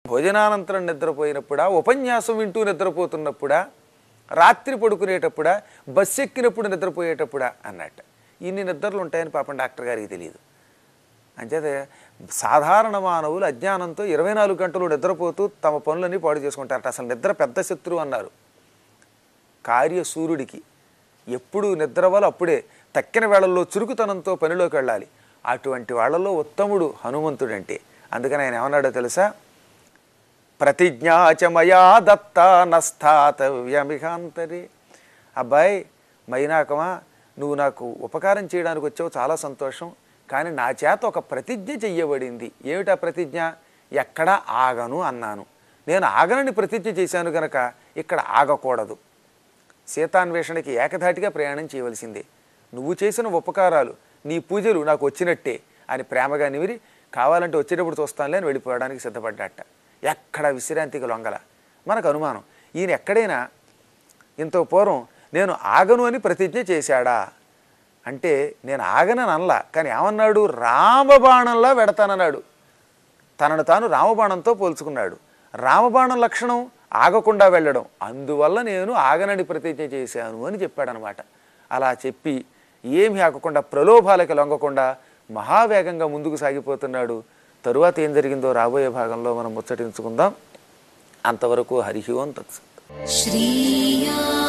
భోజనానంతరం నిద్రపోయినప్పుడా ఉపన్యాసం వింటూ నిద్రపోతున్నప్పుడా రాత్రి పడుకునేటప్పుడా బస్సు ఎక్కినప్పుడు నిద్రపోయేటప్పుడా అన్నట్టు ఇన్ని నిద్రలు ఉంటాయని పాపం డాక్టర్ గారికి తెలియదు అంచేతే సాధారణ మానవులు అజ్ఞానంతో ఇరవై నాలుగు గంటలు నిద్రపోతూ తమ పనులన్నీ పాడు చేసుకుంటారట అసలు నిద్ర పెద్ద శత్రువు అన్నారు కార్య సూర్యుడికి ఎప్పుడు నిద్ర వల్ల అప్పుడే తక్కిన వేళల్లో చురుకుతనంతో పనిలోకి వెళ్ళాలి అటువంటి వాళ్ళలో ఉత్తముడు హనుమంతుడంటే అందుకని ఆయన ఏమన్నాడో తెలుసా ప్రతిజ్ఞాచమయా దత్త నస్థాతవ్యమిహాంతరి అబ్బాయి మైనాకమా నువ్వు నాకు ఉపకారం చేయడానికి వచ్చావు చాలా సంతోషం కానీ నా చేత ఒక ప్రతిజ్ఞ చెయ్యబడింది ఏమిటా ప్రతిజ్ఞ ఎక్కడ ఆగను అన్నాను నేను ఆగనని ప్రతిజ్ఞ చేశాను గనక ఇక్కడ ఆగకూడదు సీతాన్వేషణకి ఏకధాటిగా ప్రయాణం చేయవలసిందే నువ్వు చేసిన ఉపకారాలు నీ పూజలు నాకు వచ్చినట్టే అని ప్రేమగా నిమిరి కావాలంటే వచ్చేటప్పుడు చూస్తానులే అని వెళ్ళిపోవడానికి సిద్ధపడ్డట ఎక్కడ విశ్రాంతికి లొంగల మనకు అనుమానం ఈయన ఎక్కడైనా ఇంత పూర్వం నేను ఆగను అని ప్రతిజ్ఞ చేశాడా అంటే నేను ఆగనని అనలా కానీ ఏమన్నాడు రామబాణంలా వెడతానన్నాడు తనను తాను రామబాణంతో పోల్చుకున్నాడు రామబాణం లక్షణం ఆగకుండా వెళ్ళడం అందువల్ల నేను ఆగనని ప్రతిజ్ఞ చేశాను అని చెప్పాడనమాట అలా చెప్పి ఏమీ ఆగకుండా ప్రలోభాలకి లొంగకుండా మహావేగంగా ముందుకు సాగిపోతున్నాడు తరువాత ఏం జరిగిందో రాబోయే భాగంలో మనం ముచ్చటించుకుందాం అంతవరకు హరి ఓం తత్సత్ श्रीया